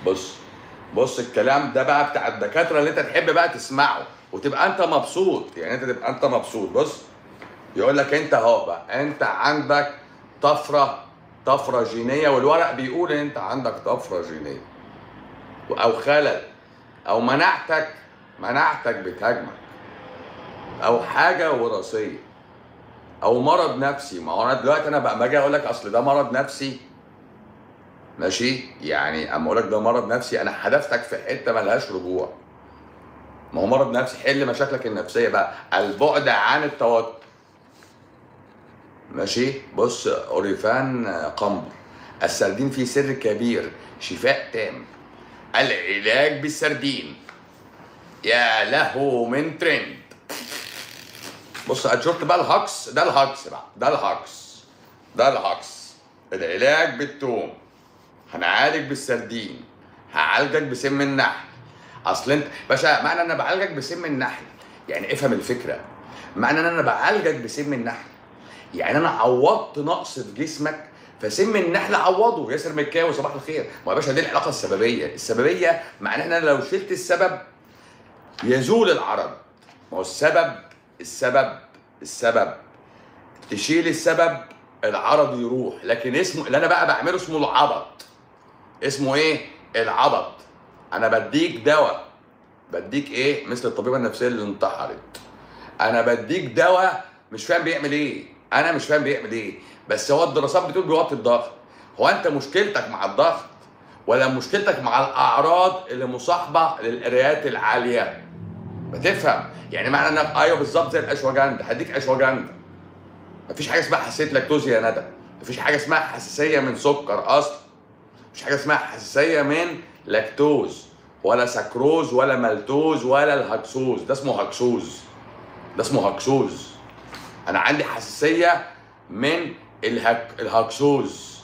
بص بص الكلام ده بقى بتاع الدكاتره اللي انت تحب بقى تسمعه وتبقى انت مبسوط يعني انت تبقى انت مبسوط بص يقول لك انت اهو بقى انت عندك طفره طفره جينيه والورق بيقول ان انت عندك طفره جينيه او خلل او مناعتك مناعتك بتهاجمك او حاجه وراثيه او مرض نفسي ما هو انا دلوقتي انا بقى باجي اقول لك اصل ده مرض نفسي ماشي يعني اما اقول لك ده مرض نفسي انا حدفتك في حته ملهاش رجوع ما هو مرض نفسي حل مشاكلك النفسيه بقى البعد عن التوتر ماشي بص اوريفان قمر السردين فيه سر كبير شفاء تام العلاج بالسردين يا له من ترند بص شفت بقى الهكس ده الهكس بقى ده الهكس ده الهكس العلاج بالثوم هنعالج بالسردين هعالجك بسم النحل اصل انت باشا معنى ان انا بعالجك بسم النحل يعني افهم الفكره معنى ان انا بعالجك بسم النحل يعني انا عوضت نقص في جسمك فسم النحل عوضه ياسر مكاوي صباح الخير ما يا باشا دي العلاقه السببيه السببيه معناها ان انا لو شلت السبب يزول العرض ما هو السبب السبب السبب تشيل السبب العرض يروح لكن اسمه اللي انا بقى بعمله اسمه العبط اسمه ايه العبط انا بديك دواء بديك ايه مثل الطبيبه النفسيه اللي انتحرت انا بديك دواء مش فاهم بيعمل ايه انا مش فاهم بيعمل ايه بس هو الدراسات بتقول بيوطي الضغط هو انت مشكلتك مع الضغط ولا مشكلتك مع الاعراض اللي مصاحبه للقرايات العاليه بتفهم يعني معنى انك ايوه بالظبط زي الاشواجندا هديك اشواجندا مفيش حاجه اسمها حساسيه لاكتوز يا ندى مفيش حاجه اسمها حساسيه من سكر اصلا مفيش حاجه اسمها حساسيه من لاكتوز ولا سكروز ولا مالتوز ولا الهكسوز ده اسمه هكسوز ده اسمه هكسوز انا عندي حساسيه من الهك... الهكسوز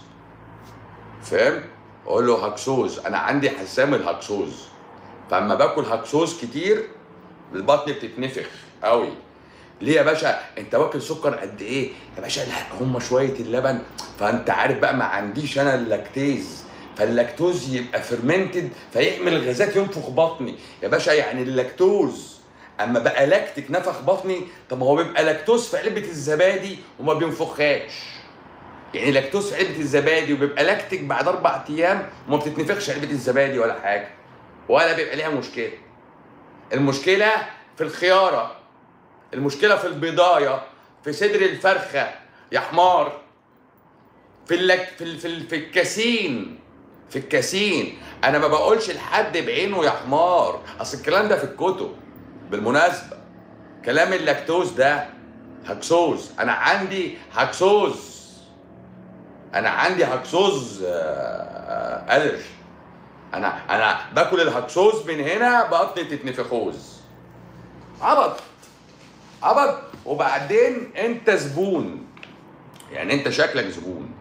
فاهم اقول له هكسوز انا عندي حساسيه من الهكسوز فاما باكل هكسوز كتير البطن بتتنفخ قوي ليه يا باشا انت واكل سكر قد ايه يا باشا لا هم شويه اللبن فانت عارف بقى ما عنديش انا اللاكتيز فاللاكتوز يبقى فيرمنتد فيعمل غازات ينفخ بطني يا باشا يعني اللاكتوز اما بقى لاكتيك نفخ بطني طب ما هو بيبقى لاكتوز في علبه الزبادي وما بينفخهاش يعني لاكتوز في علبه الزبادي وبيبقى لاكتيك بعد اربع ايام وما بتتنفخش علبه الزبادي ولا حاجه ولا بيبقى ليها مشكله المشكله في الخياره المشكله في البضايه في صدر الفرخه يا حمار في اللك في ال- في, ال- في الكاسين في الكاسين انا ما بقولش لحد بعينه يا حمار اصل الكلام ده في الكتب بالمناسبه كلام اللاكتوز ده هكسوز انا عندي هكسوز انا عندي هكسوز الرج انا انا باكل الهكسوز من هنا بطني تتنفخوز عبط عبط وبعدين انت زبون يعني انت شكلك زبون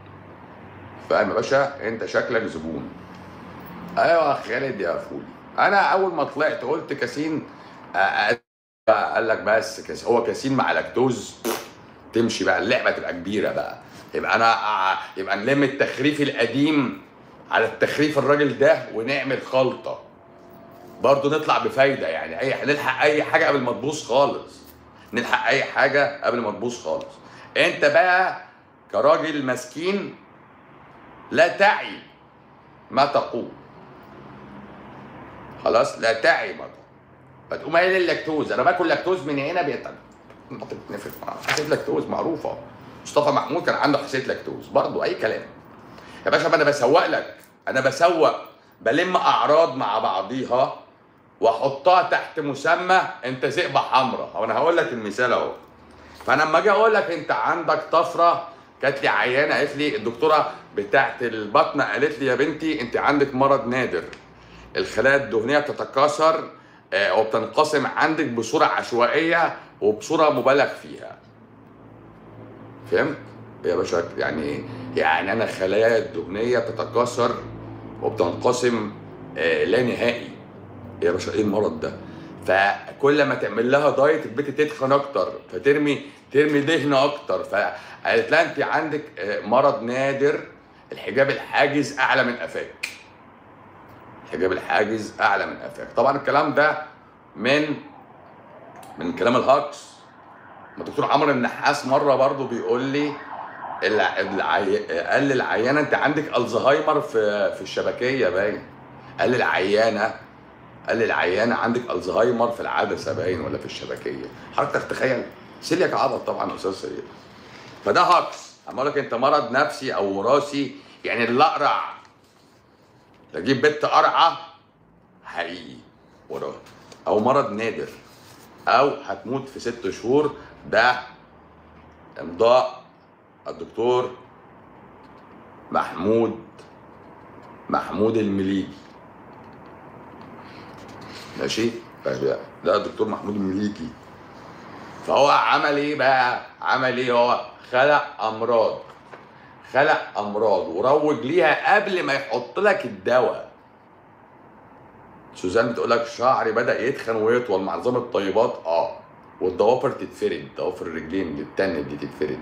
فاهم يا باشا انت شكلك زبون ايوه يا خالد يا فولي انا اول ما طلعت قلت كاسين آه، آه، قال لك بس كاس هو كاسين مع لاكتوز تمشي بقى اللعبه تبقى كبيره بقى يبقى انا آه، يبقى نلم التخريف القديم على التخريف الراجل ده ونعمل خلطه برضه نطلع بفايده يعني اي نلحق اي حاجه قبل ما تبوظ خالص نلحق اي حاجه قبل ما تبوظ خالص انت بقى كراجل مسكين لا تعي ما تقول خلاص لا تعي ما تقول فتقوم قايل اللاكتوز انا باكل لاكتوز من هنا بيتنفخ بتتنفخ حساسيه لاكتوز معروفه مصطفى محمود كان عنده حساسيه لاكتوز برضه اي كلام يا باشا ما انا بسوق لك انا بسوق بلم اعراض مع بعضيها واحطها تحت مسمى انت ذئبه حمراء او انا هقول لك المثال اهو فانا لما اجي اقول لك انت عندك طفره جات لي عيانه قالت لي الدكتوره بتاعت البطن قالت لي يا بنتي انت عندك مرض نادر الخلايا الدهنيه بتتكاثر آه، وبتنقسم عندك بصوره عشوائيه وبصوره مبالغ فيها فهمت يا باشا يعني ايه يعني انا خلايا الدهنيه بتتكاثر وبتنقسم آه، لا نهائي يا باشا ايه المرض ده فكل ما تعمل لها دايت البيت تتخن اكتر فترمي ترمي دهن اكتر فقالت لها انت عندك آه، مرض نادر الحجاب الحاجز اعلى من قفاك حجاب الحاجز اعلى من افاق طبعا الكلام ده من من كلام الهاكس ما دكتور عمرو النحاس مره برضو بيقول لي الع... العي... قال للعيانه انت عندك الزهايمر في في الشبكيه باين قال للعيانه قال للعيانه عندك الزهايمر في العدسه باين ولا في الشبكيه حضرتك تخيل سيلياك عضل طبعا يا استاذ سيد فده هاكس اما لك انت مرض نفسي او وراثي يعني اللي اقرع تجيب بنت قرعه حقيقي وراه او مرض نادر او هتموت في ست شهور ده امضاء الدكتور محمود محمود المليجي ماشي فده- ده الدكتور محمود المليجي فهو عمل ايه بقى عمل ايه هو خلق امراض خلق امراض وروج ليها قبل ما يحط لك الدواء سوزان بتقول لك شعري بدا يتخن ويطول مع نظام الطيبات اه والضوافر تتفرد ضوافر الرجلين اللي التانية دي تتفرد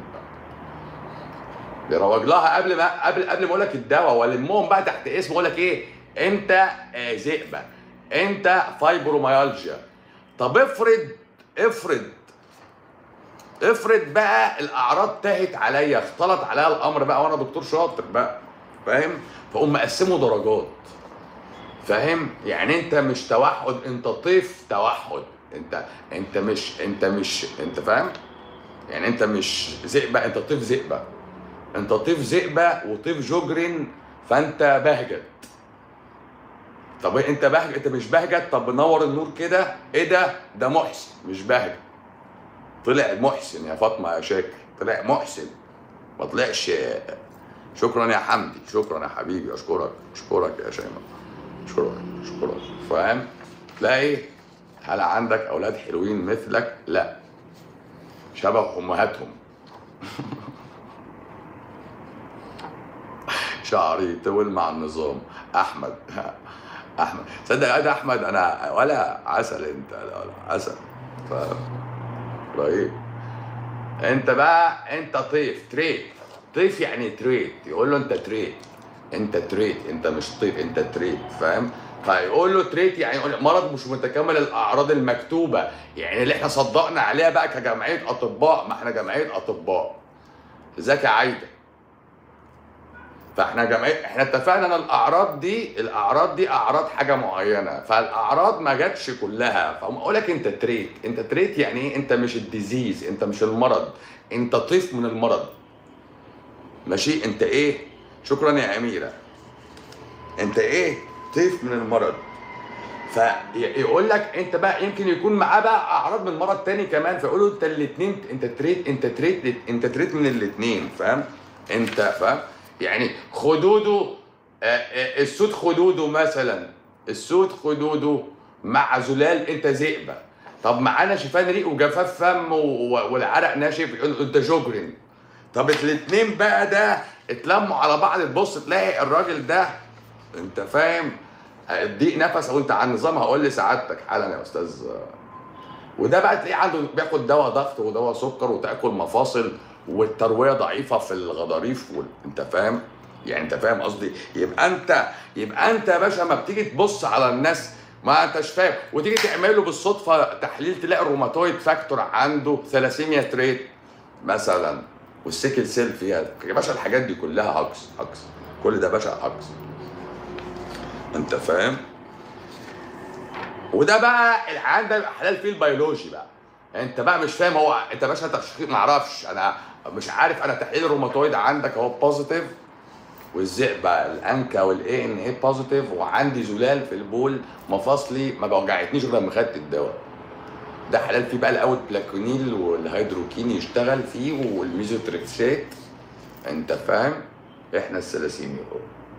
بيروج لها قبل ما قبل قبل ما اقول لك الدواء والمهم بقى تحت اسم اقول لك ايه انت آه، ذئبه انت فايبروميالجيا طب افرض افرض افرض بقى الاعراض تاهت عليا اختلط عليا الامر بقى وانا دكتور شاطر بقى فاهم فاقوم مقسمه درجات فاهم يعني انت مش توحد انت طيف توحد انت انت مش انت مش انت فاهم يعني انت مش ذئبه انت طيف ذئبه انت طيف ذئبه وطيف جوجرين فانت بهجت طب انت بهجت انت مش بهجت طب نور النور كده ايه ده ده محسن مش بهجت طلع محسن يا فاطمه يا شاكر طلع محسن ما طلعش شكرا يا حمدي شكرا يا حبيبي اشكرك اشكرك يا شيماء اشكرك اشكرك فاهم تلاقي هل عندك اولاد حلوين مثلك لا شبه امهاتهم شعري طول مع النظام احمد احمد تصدق يا واد احمد انا ولا عسل انت لا ولا عسل فاهم رهيب انت بقى انت طيف تريت طيف يعني تريت يقول له انت تريت انت تريت انت مش طيف انت تريت فاهم فيقول له تريت يعني يقول مرض مش متكامل الاعراض المكتوبه يعني اللي احنا صدقنا عليها بقى كجمعيه اطباء ما احنا جمعيه اطباء ازيك يا عايده فاحنا جمعيه احنا اتفقنا ان الاعراض دي الاعراض دي اعراض حاجه معينه فالاعراض ما جاتش كلها فاقوم اقول لك انت تريت انت تريت يعني ايه انت مش الديزيز انت مش المرض انت طيف من المرض ماشي انت ايه شكرا يا اميره انت ايه طيف من المرض فيقول لك انت بقى يمكن يكون معاه بقى اعراض من مرض تاني كمان فيقولوا انت الاثنين انت تريت انت تريت انت تريت من الاثنين فاهم انت فاهم يعني خدوده آه، آه، السود خدوده مثلا السود خدوده مع زلال انت ذئبه طب معانا شفان ريق وجفاف فم و- والعرق ناشف يقول انت جوجرين طب الاثنين بقى ده اتلموا على بعض تبص تلاقي الراجل ده انت فاهم ضيق نفس او انت على النظام هقول لي سعادتك حالا يا استاذ وده بقى تلاقيه عنده بياخد دواء ضغط ودواء سكر وتاكل مفاصل والترويه ضعيفه في الغضاريف وال... انت فاهم يعني انت فاهم قصدي يبقى انت يبقى انت يا باشا ما بتيجي تبص على الناس ما انتش فاهم وتيجي تعمل له بالصدفه تحليل تلاقي الروماتويد فاكتور عنده ثلاسيميا تريت مثلا والسيكل سيل فيها يا باشا الحاجات دي كلها هكس هكس كل ده يا باشا هكس انت فاهم وده بقى العيان ده يبقى حلال فيه البيولوجي بقى انت بقى مش فاهم هو انت باشا تشخيص ما اعرفش انا مش عارف انا تحليل الروماتويد عندك اهو بوزيتيف والذئب بقى الانكا والاي ان اي بوزيتيف وعندي زلال في البول مفاصلي ما وجعتنيش غير لما خدت الدواء ده حلال فيه بقى الاول بلاكونيل والهيدروكين يشتغل فيه والميزوتريكسات انت فاهم احنا الثلاسيميا اهو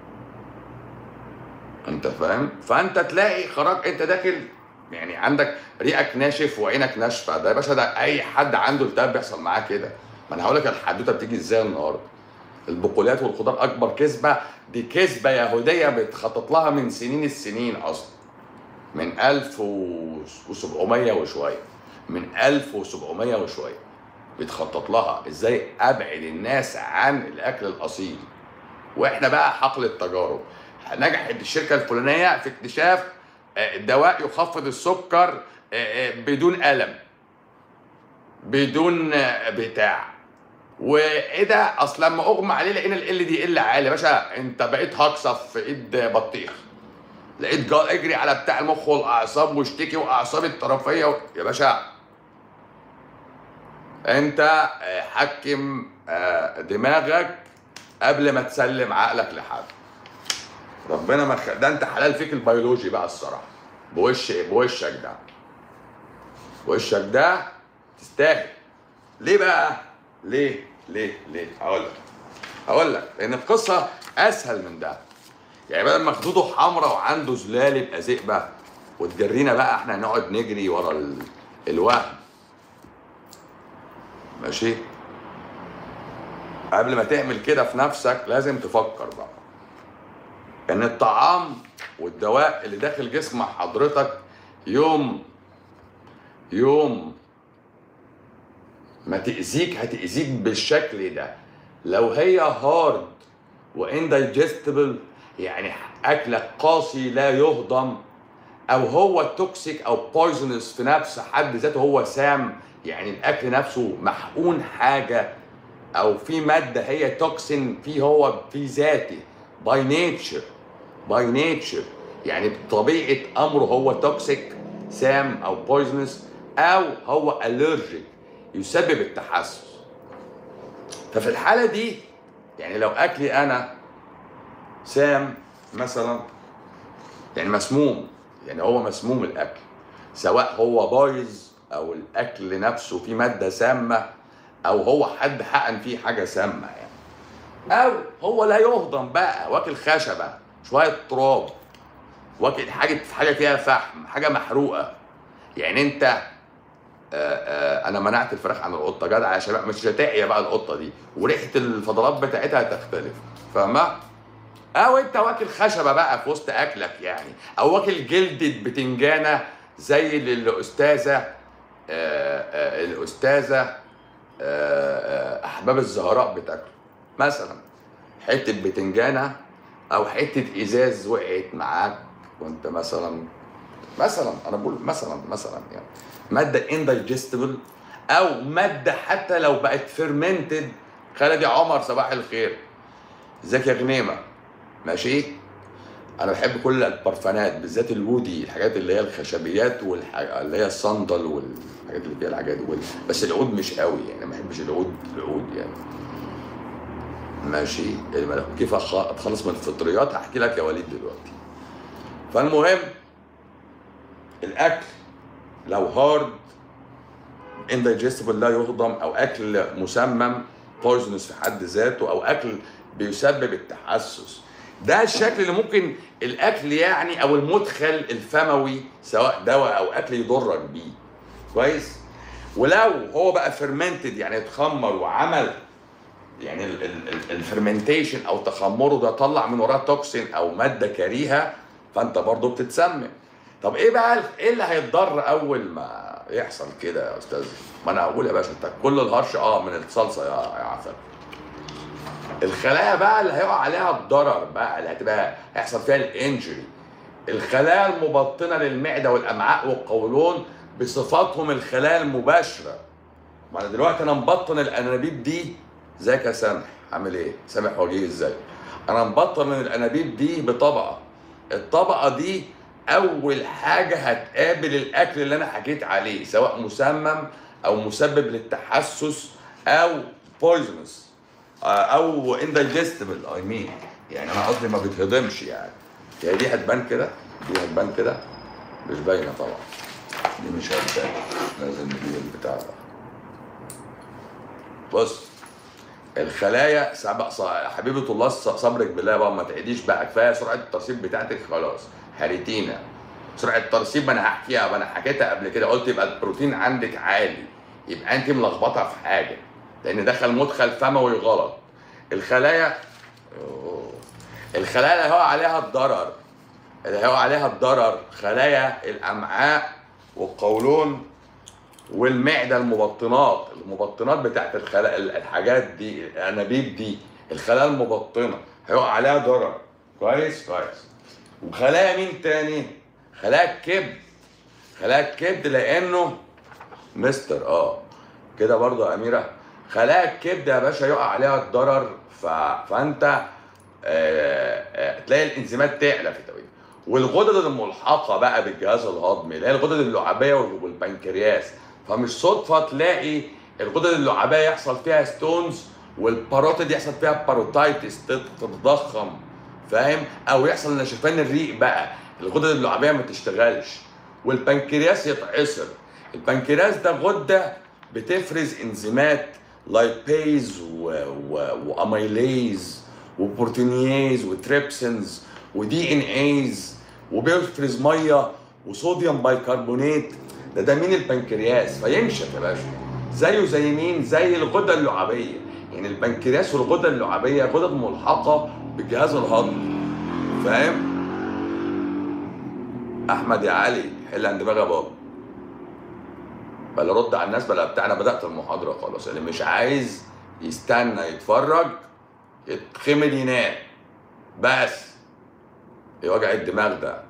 انت فاهم فانت تلاقي خراج انت داخل يعني عندك ريقك ناشف وعينك ناشفه ده يا باشا ده اي حد عنده التهاب بيحصل معاه كده ما انا هقول لك الحدوته بتيجي ازاي النهارده البقوليات والخضار اكبر كذبه دي كذبه يهوديه بتخطط لها من سنين السنين اصلا من 1700 وشويه من 1700 وشويه بيتخطط لها ازاي ابعد الناس عن الاكل الاصيل واحنا بقى حقل التجارب نجحت الشركه الفلانيه في اكتشاف آه، دواء يخفض السكر آه، آه، بدون الم بدون آه، بتاع وايه ده اصل لما اغمى عليه لقينا ال دي ال عالي يا باشا انت بقيت هكصف في ايد بطيخ لقيت جا اجري على بتاع المخ والاعصاب واشتكي واعصاب الطرفيه و... يا باشا انت آه، حكم آه، دماغك قبل ما تسلم عقلك لحد ربنا ما خ... ده انت حلال فيك البيولوجي بقى الصراحه بوش بوشك ده وشك ده تستاهل ليه بقى ليه ليه ليه هقول لك هقول لك لان القصه اسهل من ده يعني بدل ما خدوده حمراء وعنده زلال يبقى ذئبه وتجرينا بقى احنا نقعد نجري ورا ال... الوهم ماشي قبل ما تعمل كده في نفسك لازم تفكر بقى ان الطعام والدواء اللي داخل جسم حضرتك يوم يوم ما تأذيك هتأذيك بالشكل ده لو هي هارد واندايجستبل يعني اكلك قاسي لا يهضم او هو توكسيك او بويزنس في نفس حد ذاته هو سام يعني الاكل نفسه محقون حاجه او في ماده هي توكسين في هو في ذاته باي نيتشر باي نيتشر يعني بطبيعه امره هو توكسيك سام او بويزنس او هو الرجيك يسبب التحسس ففي الحاله دي يعني لو اكلي انا سام مثلا يعني مسموم يعني هو مسموم الاكل سواء هو بايظ او الاكل نفسه فيه ماده سامه او هو حد حقن فيه حاجه سامه يعني او هو لا يهضم بقى واكل خشبه شويه تراب واكل حاجه حاجه فيها فحم حاجه محروقه يعني انت آه، آه، انا منعت الفراخ عن القطه جدع يا شباب مش هتعيا بقى القطه دي وريحه الفضلات بتاعتها هتختلف فاهمه او انت واكل خشبه بقى في وسط اكلك يعني او واكل جلده بتنجانه زي اللي الاستاذه آه، آه، الاستاذه آه، آه، احباب الزهراء بتاكله مثلا حته بتنجانه او حته ازاز وقعت معاك وانت مثلا مثلا انا بقول مثلا مثلا يعني ماده اندايجستبل او ماده حتى لو بقت فيرمنتد خالد يا عمر صباح الخير ازيك يا غنيمه ماشي انا بحب كل البرفانات بالذات الودي الحاجات اللي هي الخشبيات واللي هي الصندل والحاجات اللي فيها الحاجات دي بس العود مش قوي يعني ما بحبش العود العود يعني ماشي الم- كيف أخ- اتخلص من الفطريات هحكي لك يا وليد دلوقتي فالمهم الاكل لو هارد اندايجستبل لا يهضم او اكل مسمم بويزنس في حد ذاته او اكل بيسبب التحسس ده الشكل اللي ممكن الاكل يعني او المدخل الفموي سواء دواء او اكل يضرك بيه كويس ولو هو بقى فيرمنتد يعني اتخمر وعمل يعني الفرمنتيشن او تخمره ده طلع من وراه توكسين او ماده كريهه فانت برضه بتتسمم طب ايه بقى ال- ايه اللي هيتضر اول ما يحصل كده يا استاذ ما انا اقول يا باشا انت كل الهرش اه من الصلصه يا يا عسل الخلايا بقى اللي هيقع عليها الضرر بقى اللي هتبقى هيحصل فيها الانجري الخلايا المبطنه للمعده والامعاء والقولون بصفاتهم الخلايا المباشره ما انا دلوقتي انا مبطن الانابيب دي ازيك يا سامح عامل ايه سامح وجيه ازاي انا مبطن من الانابيب دي بطبقه الطبقه دي اول حاجه هتقابل الاكل اللي انا حكيت عليه سواء مسمم او مسبب للتحسس او بويزنس او اندايجستبل اي مين يعني انا قصدي ما بيتهضمش يعني هي دي هتبان كده دي هتبان كده مش باينه طبعا دي مش هتبان لازم نجيب البتاع ده بص الخلايا سبق ص- حبيبه الله ص- صبرك بالله بقى ما تعيديش بقى كفايه سرعه الترسيب بتاعتك خلاص هريتينا سرعه الترسيب ما انا هحكيها ما انا حكيتها قبل كده قلت يبقى البروتين عندك عالي يبقى انت ملخبطه في حاجه لان دخل مدخل فموي غلط الخلايا أوه. الخلايا اللي هو عليها الضرر اللي هو عليها الضرر خلايا الامعاء والقولون والمعده المبطنات المبطنات بتاعت الخلايا الحاجات دي الانابيب دي الخلايا المبطنه هيقع عليها ضرر كويس كويس وخلايا مين تاني خلايا الكبد خلايا الكبد لانه مستر اه كده برضو يا اميره خلايا الكبد يا باشا يقع عليها الضرر ف... فانت آه، آه، تلاقي الانزيمات تعلى في التوقيت والغدد الملحقه بقى بالجهاز الهضمي اللي هي الغدد اللعابيه والبنكرياس فمش صدفه تلاقي الغدد اللعابيه يحصل فيها ستونز والباروتيد يحصل فيها باروتايتس تتضخم فاهم او يحصل نشفان الريق بقى الغدد اللعابيه ما تشتغلش والبنكرياس يتعصر البنكرياس ده غده بتفرز انزيمات لايبيز و... و... واميليز وبروتينيز وتريبسنز ودي ان ايز وبيفرز ميه وصوديوم بايكربونات ده ده مين البنكرياس فينشف يا باشا زيه زي مين زي الغده اللعابيه يعني البنكرياس والغده اللعابيه غدد ملحقه بالجهاز الهضمي فاهم احمد يا علي حل عند دماغي يا بابا بلا رد على الناس بلا بتاع انا بدات المحاضره خلاص اللي مش عايز يستنى يتفرج يتخمد ينام بس ايه وجع الدماغ ده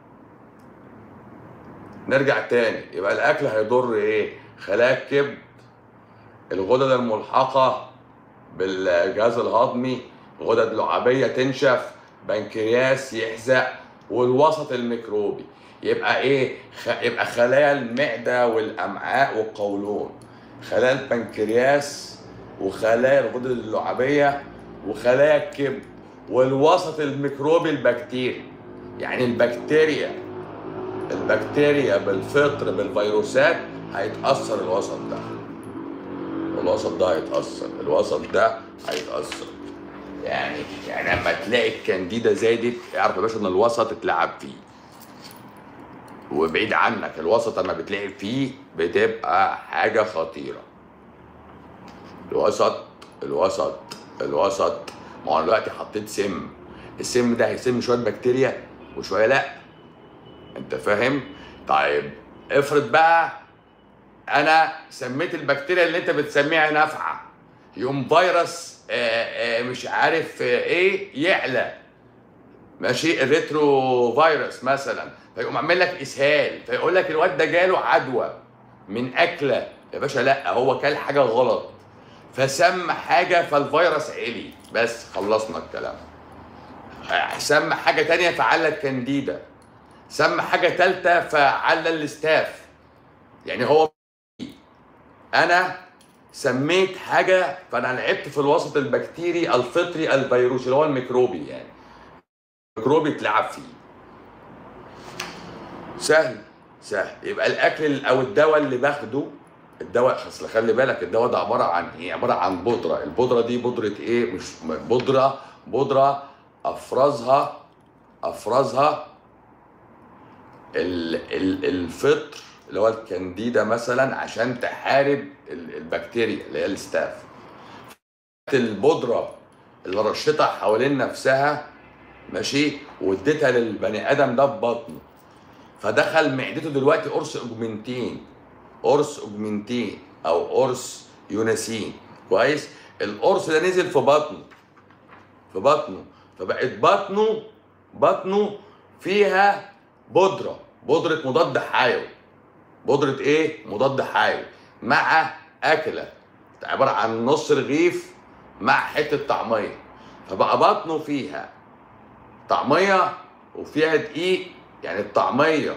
نرجع تاني يبقى الاكل هيضر ايه خلايا الكبد الغدد الملحقه بالجهاز الهضمي غدد لعابيه تنشف بنكرياس يحزق والوسط الميكروبي يبقى ايه خ... يبقى خلايا المعده والامعاء والقولون خلايا البنكرياس وخلايا الغدد اللعابيه وخلايا الكبد والوسط الميكروبي البكتيري يعني البكتيريا البكتيريا بالفطر بالفيروسات هيتاثر الوسط ده الوسط ده هيتاثر الوسط ده هيتاثر يعني يعني لما تلاقي الكانديدا زادت اعرف يا باشا ان الوسط اتلعب فيه وبعيد عنك الوسط لما بتلاقي فيه بتبقى حاجه خطيره الوسط الوسط الوسط ما هو دلوقتي حطيت سم السم ده هيسم شويه بكتيريا وشويه لا انت فاهم طيب افرض بقى انا سميت البكتيريا اللي انت بتسميها نافعه يقوم فيروس آآ آآ مش عارف ايه يعلى ماشي الريترو فيروس مثلا فيقوم عامل لك اسهال فيقول لك الواد ده جاله عدوى من اكله يا باشا لا هو كل حاجه غلط فسم حاجه فالفيروس علي بس خلصنا الكلام سم حاجه تانية فعلت كانديدا سم حاجه تالتة فعلى الاستاف يعني هو انا سميت حاجه فانا لعبت في الوسط البكتيري الفطري الفيروسي اللي هو الميكروبي يعني الميكروبي اتلعب فيه سهل سهل يبقى الاكل او الدواء اللي باخده الدواء اصل خلي بالك الدواء ده عباره عن ايه؟ عباره عن بودره، البودره دي بودره ايه؟ مش بودره بودره افرزها افرزها ال ال الفطر اللي هو الكانديدا مثلا عشان تحارب البكتيريا اللي هي الستاف. البودره اللي رشتها حوالين نفسها ماشي واديتها للبني ادم ده في بطنه فدخل معدته دلوقتي قرص اوجمنتين قرص اوجمنتين او قرص يونسين كويس القرص ده نزل في بطنه في بطنه فبقت بطنه بطنه فيها بودره بودره مضاد حيوي بودره ايه مضاد حيوي مع اكله عباره عن نص رغيف مع حته طعميه فبقى بطنه فيها طعميه وفيها دقيق يعني الطعميه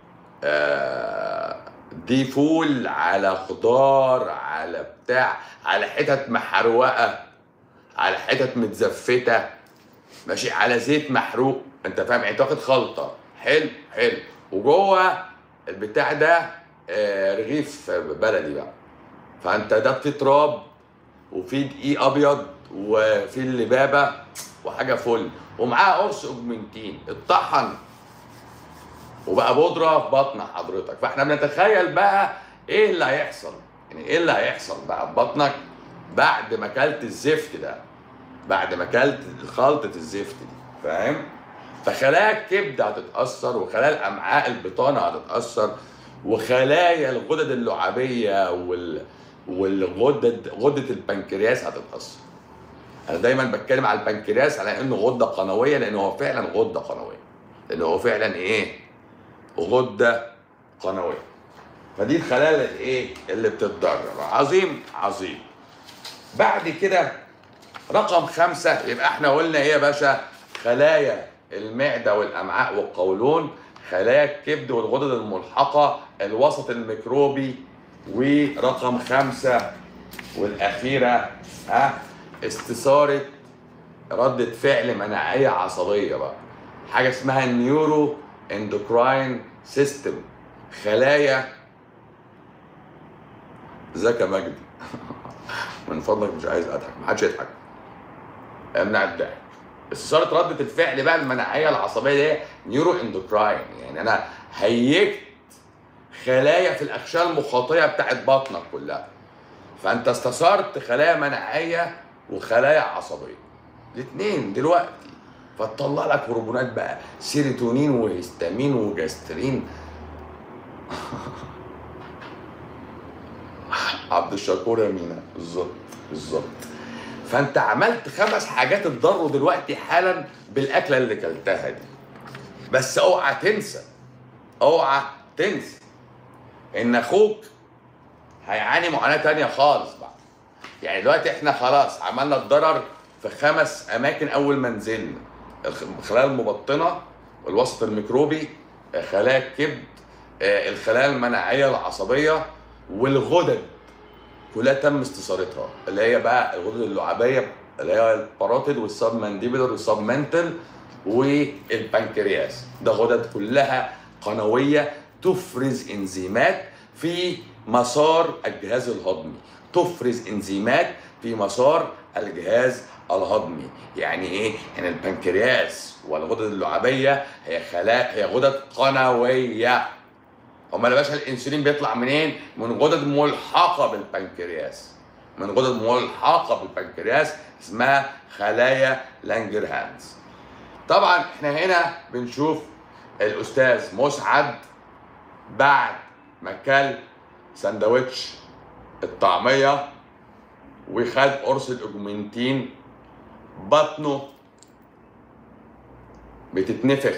آه دي فول على خضار على بتاع على حتت محروقه على حتت متزفته ماشي على زيت محروق انت فاهم يعني انت واخد خلطه حلو حلو وجوه البتاع ده آه رغيف بلدي بقى فانت ده في تراب وفي دقيق ابيض وفي اللبابه وحاجه فل ومعاه قرص اوجمنتين اتطحن وبقى بودره في بطن حضرتك فاحنا بنتخيل بقى ايه اللي هيحصل يعني ايه اللي هيحصل بقى في بطنك بعد ما اكلت الزفت ده بعد ما اكلت خلطه الزفت دي فاهم فخلايا الكبد هتتاثر وخلايا الامعاء البطانه هتتاثر وخلايا الغدد اللعابيه وال والغدد غده البنكرياس هتتاثر انا دايما بتكلم على البنكرياس على انه غده قنويه لانه هو فعلا غده قنويه لانه هو فعلا ايه غده قنويه فدي الخلايا اللي ايه اللي بتتدرب عظيم عظيم بعد كده رقم خمسة يبقى احنا قلنا ايه يا باشا خلايا المعدة والأمعاء والقولون خلايا الكبد والغدد الملحقة الوسط الميكروبي ورقم خمسة والأخيرة ها استثارة ردة فعل مناعية عصبية بقى حاجة اسمها النيورو اندوكراين سيستم خلايا ازيك يا مجدي من فضلك مش عايز اضحك محدش يضحك امنع الضحك استثارة ردة الفعل بقى المناعية العصبية دي نيورو اندوكراين يعني انا هيجت خلايا في الاغشاء المخاطية بتاعت بطنك كلها فانت استثارت خلايا مناعية وخلايا عصبية الاثنين دلوقتي فتطلع لك هرمونات بقى سيروتونين وهستامين وجاسترين عبد الشكور يا مينا بالظبط بالظبط فانت عملت خمس حاجات تضروا دلوقتي حالا بالاكله اللي كلتها دي بس اوعى تنسى اوعى تنسى ان اخوك هيعاني معاناه تانية خالص بقى يعني دلوقتي احنا خلاص عملنا الضرر في خمس اماكن اول ما نزلنا الخ- الخلايا المبطنه الوسط الميكروبي خلايا الكبد آه، الخلايا المناعيه العصبيه والغدد كلها تم استثارتها اللي هي بقى الغدد اللعابيه اللي هي الباروتيد والسب مانديبلر والسب منتل والبنكرياس ده غدد كلها قنويه تفرز انزيمات في مسار الجهاز الهضمي تفرز انزيمات في مسار الجهاز الهضمي يعني ايه يعني البنكرياس والغدد اللعابيه هي خلايا هي غدد قنويه امال يا باشا الانسولين بيطلع منين؟ من غدد ملحقه بالبنكرياس من غدد ملحقه بالبنكرياس اسمها خلايا لانجرهانز طبعا احنا هنا بنشوف الاستاذ مسعد بعد ما كل سندوتش الطعميه وخد قرص الاوجمنتين بطنه بتتنفخ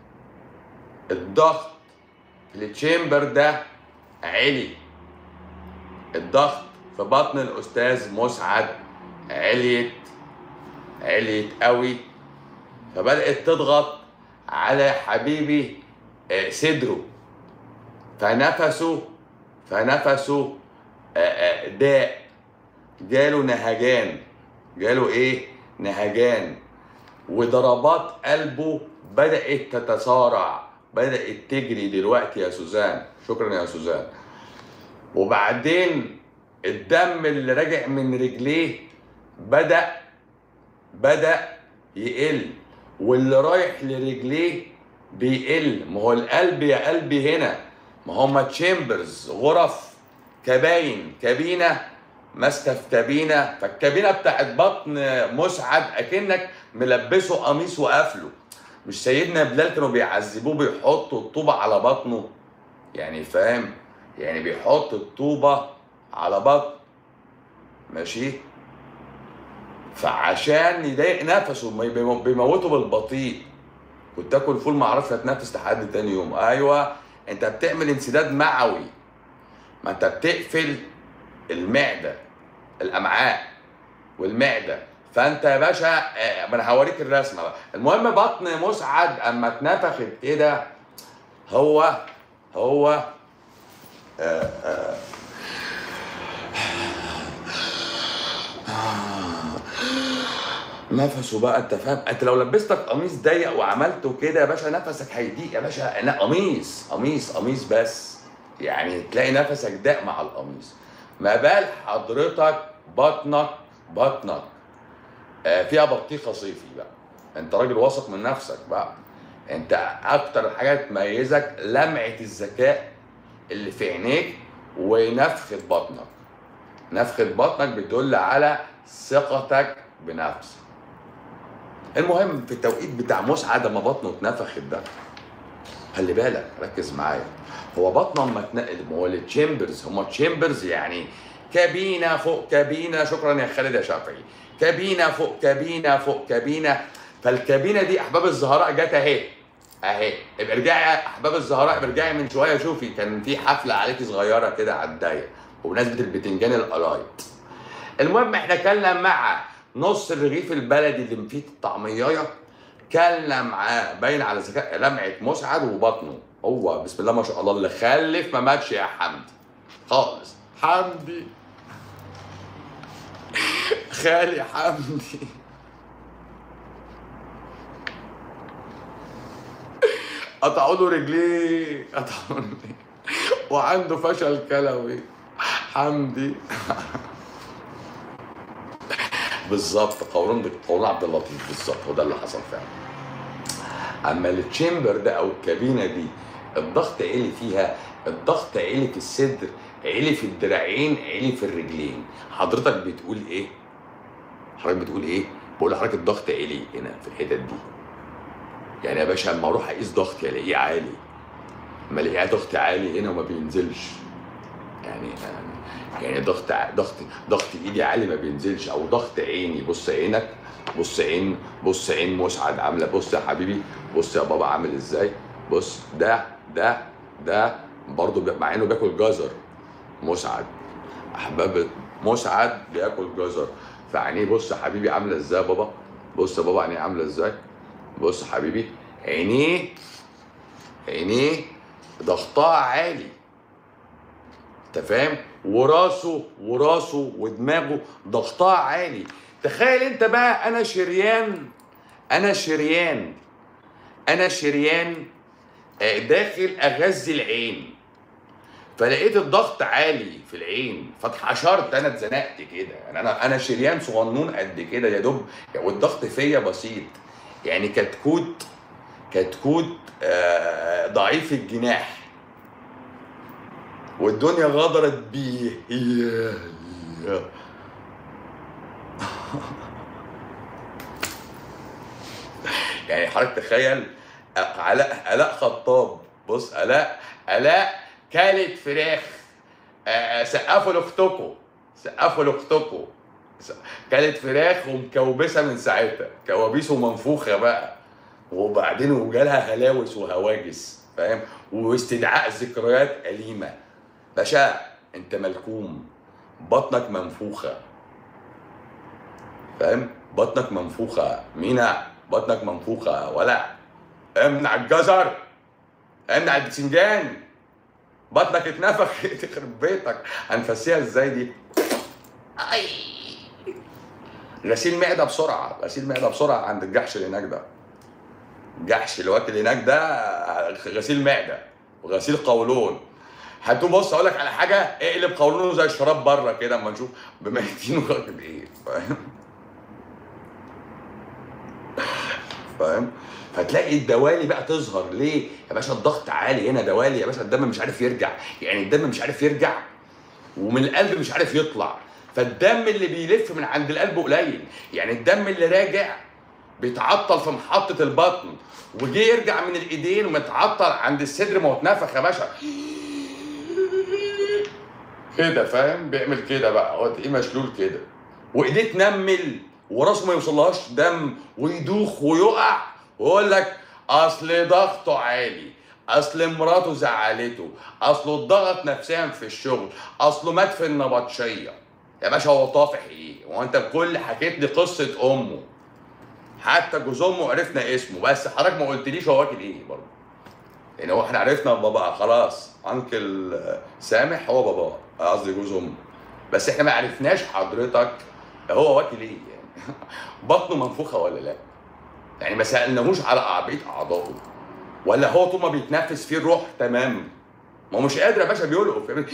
الضغط التشامبر ده عالي الضغط في بطن الاستاذ مسعد عليت عليت قوي فبدات تضغط على حبيبي آه، صدره فنفسه فنفسه آه، آه، داء جاله نهجان جاله ايه نهجان وضربات قلبه بدأت تتسارع بدأت تجري دلوقتي يا سوزان شكرا يا سوزان وبعدين الدم اللي راجع من رجليه بدأ بدأ يقل واللي رايح لرجليه بيقل ما هو القلب يا قلبي هنا ما هما تشامبرز غرف كباين كابينه ماسكه في كابينه فالكابينه بتاعت بطن مسعد اكنك ملبسه قميص وقافله مش سيدنا بلال كانوا بيعذبوه بيحطوا الطوبه على بطنه يعني فاهم يعني بيحط الطوبه على بطن ماشي فعشان يضايق نفسه ما يبي- بيموته بالبطيء كنت اكل فول ما اعرفش اتنفس لحد تاني يوم ايوه انت بتعمل انسداد معوي ما انت بتقفل المعده الامعاء والمعده فانت يا باشا آه، ما انا هوريك الرسمه بقى المهم بطن مسعد اما اتنفخت كده هو هو آه، آه، نفسه بقى انت فاهم انت لو لبستك قميص ضيق وعملته كده يا باشا نفسك هيضيق يا باشا لا قميص قميص قميص بس يعني تلاقي نفسك ضاق مع القميص ما بال حضرتك بطنك بطنك آه، فيها بطيخه صيفي بقى انت راجل واثق من نفسك بقى انت اكتر حاجه تميزك لمعه الذكاء اللي في عينيك ونفخه بطنك نفخه بطنك بتدل على ثقتك بنفسك المهم في التوقيت بتاع مسعد لما بطنه اتنفخت ده خلي بالك ركز معايا هو بطنه اما اتنقل ما هو التشامبرز هما تشامبرز يعني كابينه فوق كابينه شكرا يا خالد يا شافعي كابينه فوق كابينه فوق كابينه فالكابينه دي احباب الزهراء جت اهي اهي ابقى ارجعي يا احباب الزهراء ابقى ارجعي من شويه شوفي كان في حفله عليكي صغيره كده على الضيق وبمناسبه البتنجان القلايط المهم احنا كلنا مع نص الرغيف البلدي اللي فيه الطعميايه كلنا معاه باين على ذكاء لمعه مسعد وبطنه هو بسم الله ما شاء الله اللي خلف ما ماتش يا حمدي خالص حمدي خالي حمدي قطعوا له رجليه قطعوا له رجليه وعنده فشل كلوي حمدي بالظبط قولون قولون عبد اللطيف بالظبط هو ده اللي حصل فعلا اما التشامبر ده او الكابينه دي الضغط عالي فيها الضغط عالي في الصدر عالي في الدراعين عالي في الرجلين حضرتك بتقول ايه حضرتك بتقول ايه بقول لحضرتك الضغط عالي هنا في الحتت دي يعني يا باشا اما اروح اقيس ضغطي الاقيه عالي اما الاقيه ضغط عالي هنا وما بينزلش يعني يعني ضغط ضغط ضغط ايدي عالي ما بينزلش او ضغط عيني بص عينك بص عين بص عين مسعد عامله بص يا حبيبي بص يا بابا عامل ازاي بص ده ده ده برضه مع انه بياكل جزر مسعد احباب مسعد بياكل جزر فعينيه بص يا حبيبي عامله ازاي يا بابا بص يا بابا عينيه عامله ازاي بص يا حبيبي عينيه عينيه ضغطها عالي انت فاهم وراسه وراسه ودماغه ضغطها عالي تخيل انت بقى انا شريان انا شريان انا شريان آه، داخل اغذي العين فلقيت الضغط عالي في العين فاتحشرت انا اتزنقت كده يعني انا انا شريان صغنون قد كده يا دوب والضغط فيا بسيط يعني كتكوت كتكوت آه، ضعيف الجناح والدنيا غدرت بيه يا يا يعني حضرتك تخيل علاء علاء خطاب بص علاء علاء كلت فراخ آه، آه، سقفوا لاختكم سقفوا لاختكم س- كلت فراخ ومكوبسه من ساعتها كوابيس ومنفوخه بقى وبعدين وجالها هلاوس وهواجس فاهم واستدعاء ذكريات أليمة باشا انت ملكوم بطنك منفوخة فاهم بطنك منفوخة مينا بطنك منفوخة ولا امنع الجزر امنع البتنجان بطنك اتنفخ تخرب بيتك هنفسيها ازاي دي اي غسيل معده بسرعه غسيل معده بسرعه عند الجحش اللي هناك ده الجحش اللي واكل هناك ده غسيل معده وغسيل قولون هتقوم بص اقول لك على حاجه اقلب قولونه زي الشراب بره كده اما نشوف بميتين واخد ايه فاهم فاهم فتلاقي الدوالي بقى تظهر ليه يا باشا الضغط عالي هنا دوالي يا باشا الدم مش عارف يرجع يعني الدم مش عارف يرجع ومن القلب مش عارف يطلع فالدم اللي بيلف من عند القلب قليل يعني الدم اللي راجع بيتعطل في محطة البطن وجي يرجع من الايدين ومتعطل عند الصدر ما هو اتنفخ يا باشا كده فاهم بيعمل كده بقى هو تلاقيه مشلول كده وايديه تنمل وراسه ما يوصلهاش دم ويدوخ ويقع ويقول لك اصل ضغطه عالي اصل مراته زعلته اصله اتضغط نفسيا في الشغل اصله مات في النبطشيه يا باشا هو طافح ايه هو انت بكل حكيت لي قصه امه حتى جوز امه عرفنا اسمه بس حضرتك ما قلتليش هو واكل ايه برضه يعني هو احنا عرفنا بابا خلاص انكل سامح هو بابا قصدي جوز امه بس احنا ما عرفناش حضرتك هو واكل ايه يعني بطنه منفوخه ولا لا يعني ما سالناهوش على بقيه اعضائه ولا هو طول ما بيتنفس فيه الروح تمام ما هو مش قادر يا باشا بيلقف يعمل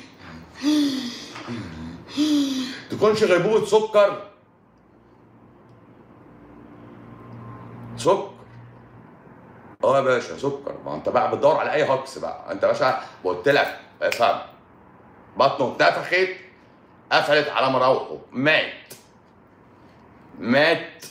تكونش غيبوبه سكر سكر اه يا باشا سكر ما انت بقى بتدور على اي هكس بقى انت يا باشا قلت لك افهم بطنه اتنفخت قفلت على مراوحه مات مات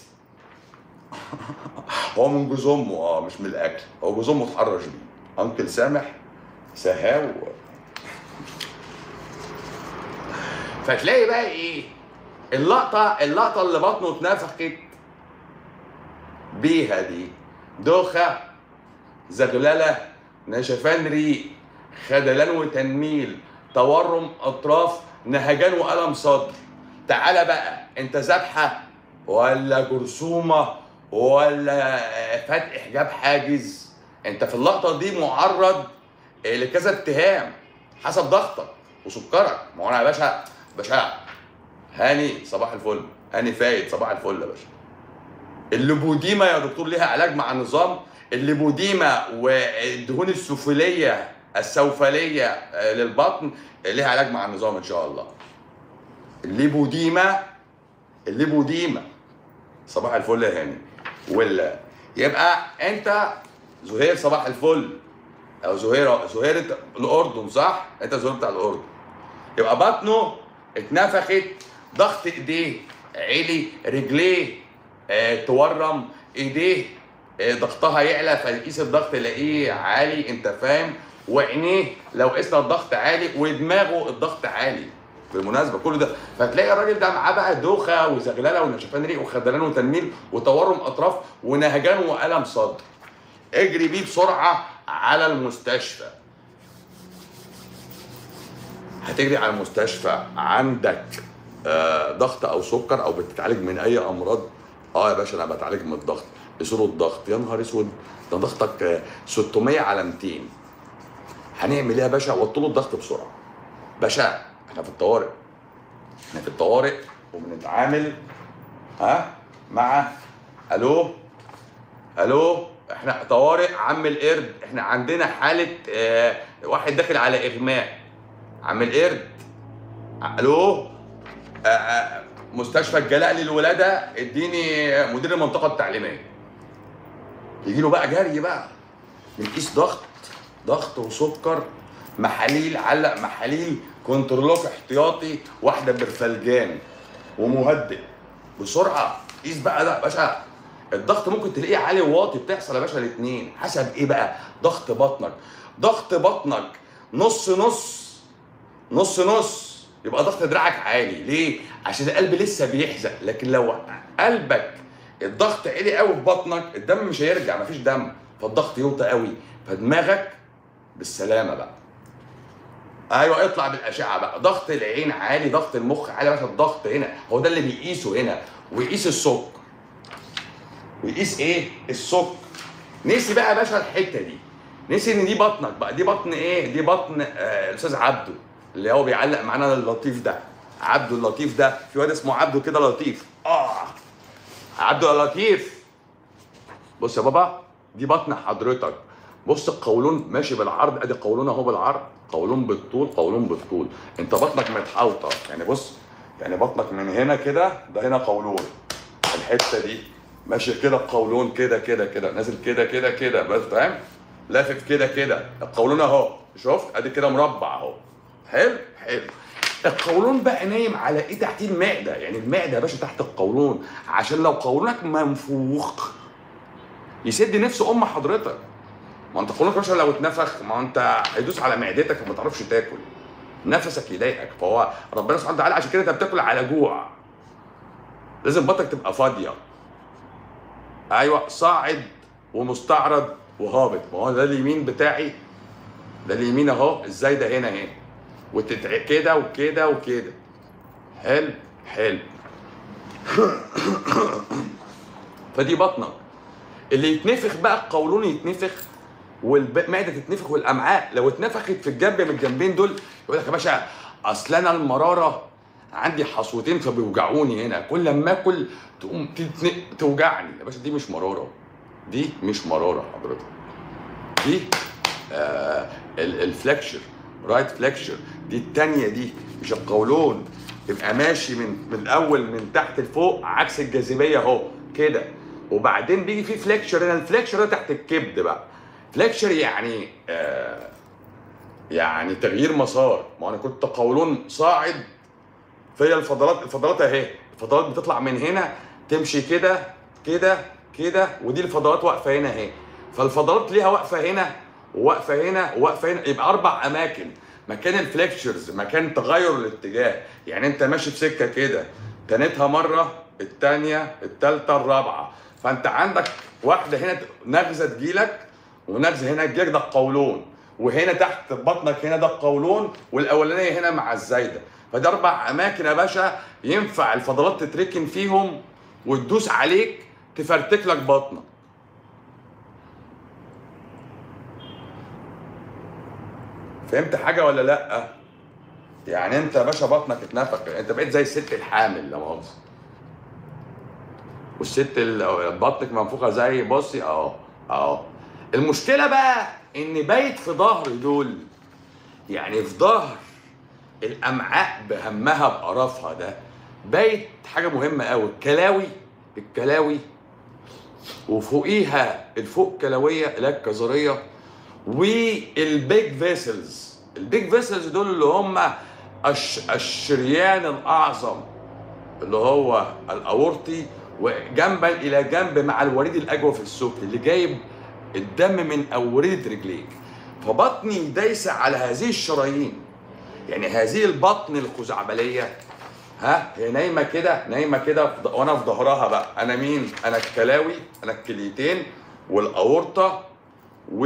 هو من جوز امه اه مش من الاكل هو جوز امه اتحرش بيه انكل سامح سهاو فتلاقي بقى ايه اللقطه اللقطه اللي بطنه اتنفخت بيها دي دوخه زغلله نشفان ريق خدلان وتنميل تورم اطراف نهجان والم صدر تعالى بقى انت ذبحه ولا جرثومه ولا فتح حجاب حاجز انت في اللقطه دي معرض لكذا اتهام حسب ضغطك وسكرك ما هو انا يا باشا باشا هاني صباح الفل هاني فايد صباح الفل يا باشا الليبوديما يا دكتور ليها علاج مع النظام الليبوديما والدهون السفليه السوفليه آه، للبطن ليها علاج مع النظام ان شاء الله الليبوديما الليبوديما صباح الفل يا هاني ولا يبقى انت زهير صباح الفل او زهير زهير الاردن صح انت زهير بتاع الاردن يبقى بطنه اتنفخت ضغط ايديه عالي رجليه اه تورم ايديه اه ضغطها يعلى فيقيس الضغط يلاقيه عالي انت فاهم وعينيه لو قسنا الضغط عالي ودماغه الضغط عالي بالمناسبه كل ده فتلاقي الراجل ده معاه بقى دوخه وزغلله ونشفان ريق وخدلان وتنميل وتورم اطراف ونهجان والم صدر اجري بيه بسرعه على المستشفى هتجري على المستشفى عندك آه ضغط او سكر او بتتعالج من اي امراض اه يا باشا انا بتعالج من الضغط بصوره الضغط يا نهار اسود ده ضغطك آه، 600 على 200 هنعمل ايه يا باشا وطلوا الضغط بسرعه باشا احنا في الطوارئ احنا في الطوارئ وبنتعامل ها مع الو الو احنا طوارئ عم القرد احنا عندنا حاله اه واحد داخل على اغماء عم القرد الو اه اه مستشفى الجلاء للولاده اديني مدير المنطقه التعليميه يجي له بقى جري بقى بنقيس ضغط ضغط وسكر محاليل علق محاليل كنترولوك احتياطي واحده برفلجان ومهدئ بسرعه قيس بقى ده يا باشا الضغط ممكن تلاقيه عالي وواطي بتحصل يا باشا الاثنين حسب ايه بقى ضغط بطنك ضغط بطنك نص نص نص نص يبقى ضغط دراعك عالي ليه عشان القلب لسه بيحزق لكن لو قلبك الضغط عالي قوي في بطنك الدم مش هيرجع مفيش دم فالضغط يوطى قوي فدماغك بالسلامه بقى ايوه اطلع بالاشعه بقى ضغط العين عالي ضغط المخ عالي باشا الضغط هنا هو ده اللي بيقيسه هنا ويقيس السكر ويقيس ايه السكر نسي بقى يا باشا الحته دي نسي ان دي بطنك بقى دي بطن ايه دي بطن آه الاستاذ عبده اللي هو بيعلق معانا اللطيف ده عبده اللطيف ده في واد اسمه عبده كده لطيف اه عبده اللطيف بص يا بابا دي بطن حضرتك بص القولون ماشي بالعرض ادي قولون اهو بالعرض قولون بالطول قولون بالطول انت بطنك متحوطه يعني بص يعني بطنك من هنا كده ده هنا قولون الحته دي ماشي كده القولون كده كده كده نازل كده كده كده بس فاهم لافف كده كده القولون اهو شفت ادي كده مربع اهو حلو حلو القولون بقى نايم على ايه تحتيه المعده يعني المعده يا باشا تحت القولون عشان لو قولونك منفوخ يسد نفس ام حضرتك ما انت قولونك يا باشا لو اتنفخ ما انت هيدوس على معدتك وما تعرفش تاكل نفسك يضايقك فهو ربنا سبحانه وتعالى عشان كده انت بتاكل على جوع لازم بطنك تبقى فاضيه ايوه صاعد ومستعرض وهابط ما هو ده اليمين بتاعي ده اليمين اهو ازاي ده هنا اهي وتتع كده وكده وكده حلو حلو فدي بطنك اللي يتنفخ بقى القولون يتنفخ والمعده تتنفخ والامعاء لو اتنفخت في الجنب من الجنبين دول يقول لك يا باشا اصل انا المراره عندي حصوتين فبيوجعوني هنا كل لما اكل تقوم تتن- توجعني يا باشا دي مش مراره دي مش مراره حضرتك دي آه ال- الفلكشر رايت فلكشر دي التانية دي مش القولون يبقى ماشي من من الاول من تحت لفوق عكس الجاذبيه اهو كده وبعدين بيجي في فليكشر هنا الفليكشر ده تحت الكبد بقى فليكشر يعني آه يعني تغيير مسار ما انا كنت قولون صاعد فهي الفضلات الفضلات اهي الفضلات بتطلع من هنا تمشي كده كده كده ودي الفضلات واقفه هنا اهي فالفضلات ليها واقفه هنا وواقفه هنا وواقفه هنا يبقى اربع اماكن مكان الفليكشرز مكان تغير الاتجاه يعني انت ماشي في سكه كده تنتها مره الثانيه الثالثه الرابعه فانت عندك واحده هنا نغزه تجيلك ونغزه هنا تجيلك ده القولون وهنا تحت بطنك هنا ده القولون والاولانيه هنا مع الزايده فده اربع اماكن يا باشا ينفع الفضلات تتركن فيهم وتدوس عليك تفرتك لك بطنك فهمت حاجه ولا لا يعني انت يا باشا بطنك اتنفخ انت بقيت زي الست الحامل لا مؤاخذه والست ال- بطنك منفوخه زي بصي اهو اهو المشكله بقى ان بايت في ظهر دول يعني في ظهر الامعاء بهمها بقرفها ده بايت حاجه مهمه قوي الكلاوي الكلاوي وفوقيها الفوق كلويه اللي هي الكظريه والبيج فيسلز البيج فيسلز دول اللي هم الش- الشريان الاعظم اللي هو الاورطي وجنبا الى جنب مع الوريد الاجوف السفلي اللي جايب الدم من اورده رجليك فبطني دايسه على هذه الشرايين يعني هذه البطن الخزعبليه ها هي نايمه كده نايمه كده في ض- وانا في ظهرها بقى انا مين انا الكلاوي انا الكليتين والاورطه و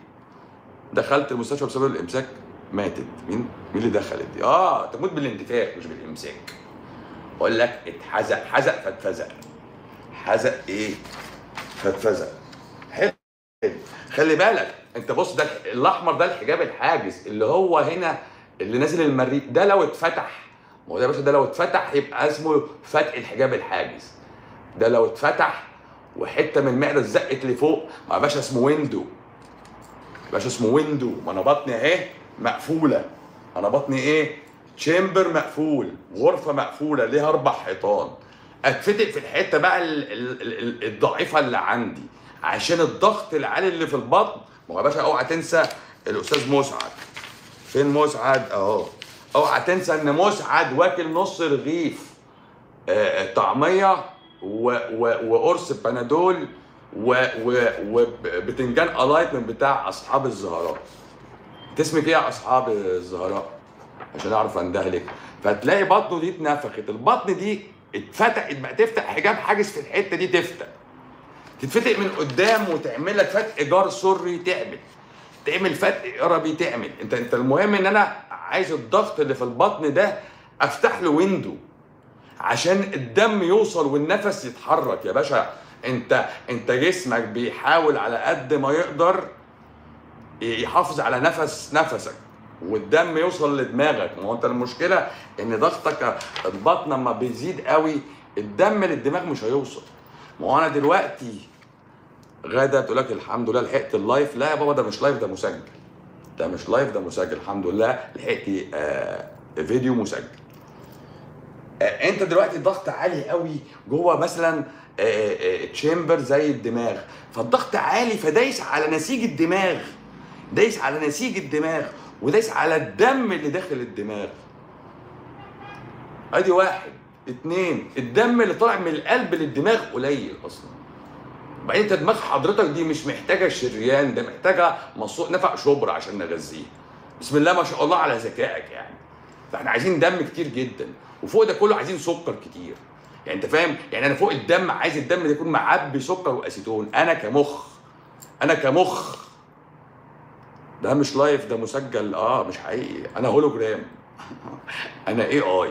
دخلت المستشفى بسبب الامساك ماتت مين مين اللي دخلت دي اه تموت بالانتفاخ مش بالامساك اقول لك اتحزق حزق فاتفزق حزق ايه فاتفزق حلو خلي بالك انت بص ده الاحمر ده الحجاب الحاجز اللي هو هنا اللي نازل المريء ده لو اتفتح ما هو ده يا باشا ده لو اتفتح يبقى اسمه فتح الحجاب الحاجز ده لو اتفتح وحته من المعده اتزقت لفوق ما يا باشا اسمه ويندو باشا اسمه ويندو ما انا بطني اهي مقفوله انا بطني ايه تشامبر مقفول غرفه مقفوله ليها اربع حيطان اتفتق في الحته بقى ال- ال- ال- الضعيفه اللي عندي عشان الضغط العالي اللي في البطن ما هو يا باشا اوعى تنسى الاستاذ مسعد فين مسعد اهو اوعى تنسى ان مسعد واكل نص رغيف آه، طعميه و- و- وقرص بنادول و- و- وبتنجان الايت من بتاع اصحاب الزهراء تسمي ايه يا اصحاب الزهراء عشان اعرف اندهلك فتلاقي بطنه دي اتنفخت البطن دي اتفتحت بقى تفتح حجاب حاجز في الحته دي تفتح تتفتق من قدام وتعمل لك فتح جار سري تعمل تعمل فتح قربي تعمل انت انت المهم ان انا عايز الضغط اللي في البطن ده افتح له ويندو عشان الدم يوصل والنفس يتحرك يا باشا انت انت جسمك بيحاول على قد ما يقدر يحافظ على نفس نفسك والدم يوصل لدماغك ما هو انت المشكله ان ضغطك البطن لما بيزيد قوي الدم للدماغ مش هيوصل ما هو انا دلوقتي غاده تقول لك الحمد لله لحقت اللايف لا يا بابا ده مش لايف ده مسجل ده مش لايف ده مسجل الحمد لله لحقت آه فيديو مسجل آه، انت دلوقتي ضغط عالي قوي جوه مثلا تشامبر زي الدماغ فالضغط عالي فدايس على نسيج الدماغ دايس على نسيج الدماغ ودايس على الدم اللي داخل الدماغ ادي واحد اتنين الدم اللي طالع من القلب للدماغ قليل اصلا بعدين انت دماغ حضرتك دي مش محتاجه شريان ده محتاجه مصوق نفق شبر عشان نغذيه بسم الله ما شاء الله على ذكائك يعني فاحنا عايزين دم كتير جدا وفوق ده كله عايزين سكر كتير يعني انت فاهم يعني انا فوق الدم عايز الدم ده يكون معبي سكر واسيتون انا كمخ انا كمخ ده مش لايف ده مسجل اه مش حقيقي انا هولوجرام انا اي اي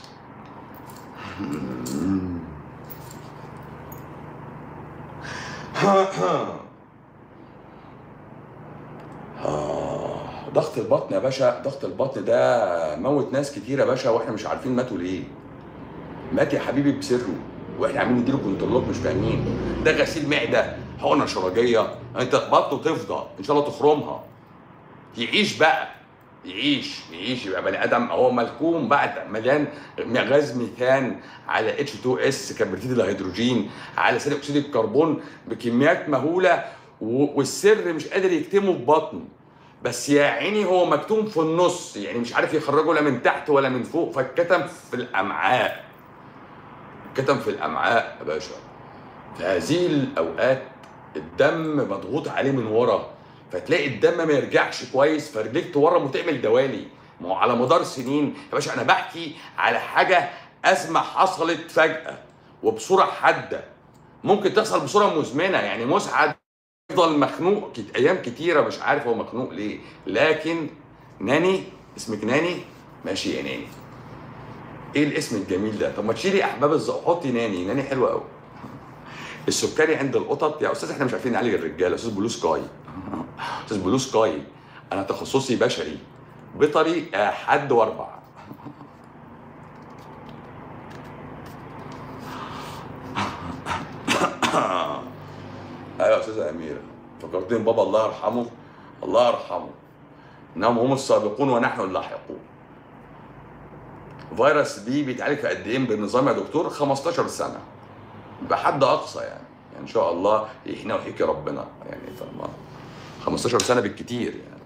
آه، ضغط البطن يا باشا ضغط البطن ده موت ناس كتير يا باشا واحنا مش عارفين ماتوا ليه مات يا حبيبي بسره واحنا عاملين نديله كنترولات مش فاهمين ده غسيل معده حقنه شرجيه انت بطنه تفضى ان شاء الله تخرمها يعيش بقى يعيش يعيش يبقى بني ادم هو ملكوم بقى مليان غاز ميثان على اتش 2 اس كبريتيد الهيدروجين على ثاني اكسيد الكربون بكميات مهوله و- والسر مش قادر يكتمه في بطنه بس يا عيني هو مكتوم في النص يعني مش عارف يخرجه لا من تحت ولا من فوق فاتكتم في الامعاء اتكتم في الامعاء يا باشا في هذه الاوقات الدم مضغوط عليه من ورا فتلاقي الدم ما يرجعش كويس فرجليك تورم وتعمل دوالي ما هو على مدار سنين يا باشا انا بحكي على حاجه ازمه حصلت فجاه وبصوره حاده ممكن تحصل بصوره مزمنه يعني مسعد يفضل مخنوق كت... ايام كتيره مش عارف هو مخنوق ليه لكن ناني اسمك ناني ماشي يا ناني ايه الاسم الجميل ده طب ما تشيلي احباب الزق حطي ناني ناني حلوه قوي السكري عند القطط يا استاذ احنا مش عارفين نعالج الرجاله استاذ بلو سكاي استاذ بلو سكاي انا تخصصي بشري بيطري آه، حد واربع ايوه يا استاذه اميره فكرتني بابا الله يرحمه الله يرحمه انهم هم السابقون ونحن اللاحقون فيروس بي بيتعالج في قد ايه بالنظام يا دكتور 15 سنه بحد اقصى يعني. يعني ان شاء الله يحيينا ويحييك ربنا يعني فاهمة 15 سنه بالكتير يعني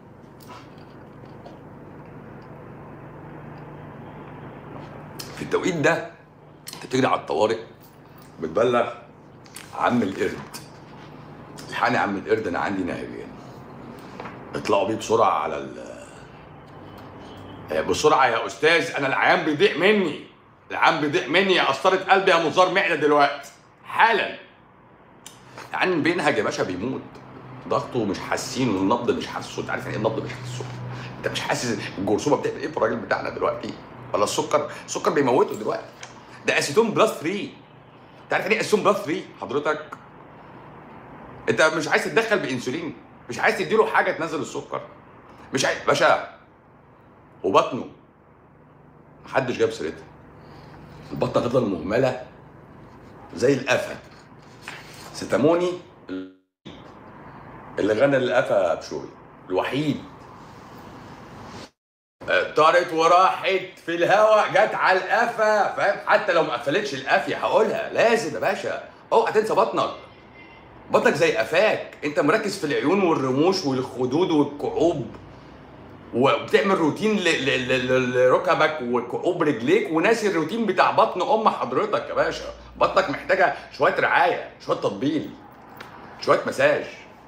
في التوقيت ده انت بتجري على الطوارئ بتبلغ عم القرد الحقني يا عم القرد انا عندي نهجين اطلعوا بيه بسرعه على ال بسرعه يا استاذ انا العيان بيضيع مني العيان بيضيع مني يا قسطره قلبي يا منظار معده دلوقتي حالا يعني بينهج يا باشا بيموت ضغطه مش حاسين والنبض مش حاسه انت عارف يعني ايه النبض مش حاسه انت مش حاسس الجرثومه بتعمل ايه في الراجل بتاعنا دلوقتي ولا السكر السكر بيموته دلوقتي ده اسيتون بلس 3 انت عارف يعني ايه اسيتون بلس 3 حضرتك انت مش عايز تتدخل بانسولين مش عايز تديله حاجه تنزل السكر مش عايز باشا وبطنه محدش جاب سيرتها البطنه تفضل مهمله زي القفا ستاموني اللي غنى للقفا بشوي الوحيد آه، طارت وراحت في الهوا جت على القفا فاهم حتى لو ما قفلتش القافيه هقولها لازم يا باشا اوعى تنسى بطنك بطنك زي قفاك انت مركز في العيون والرموش والخدود والكعوب وبتعمل روتين ل- ل- ل- لركبك وكعوب رجليك وناسي الروتين بتاع بطن ام حضرتك يا باشا بطنك محتاجه شويه رعايه شويه تطبيل شويه مساج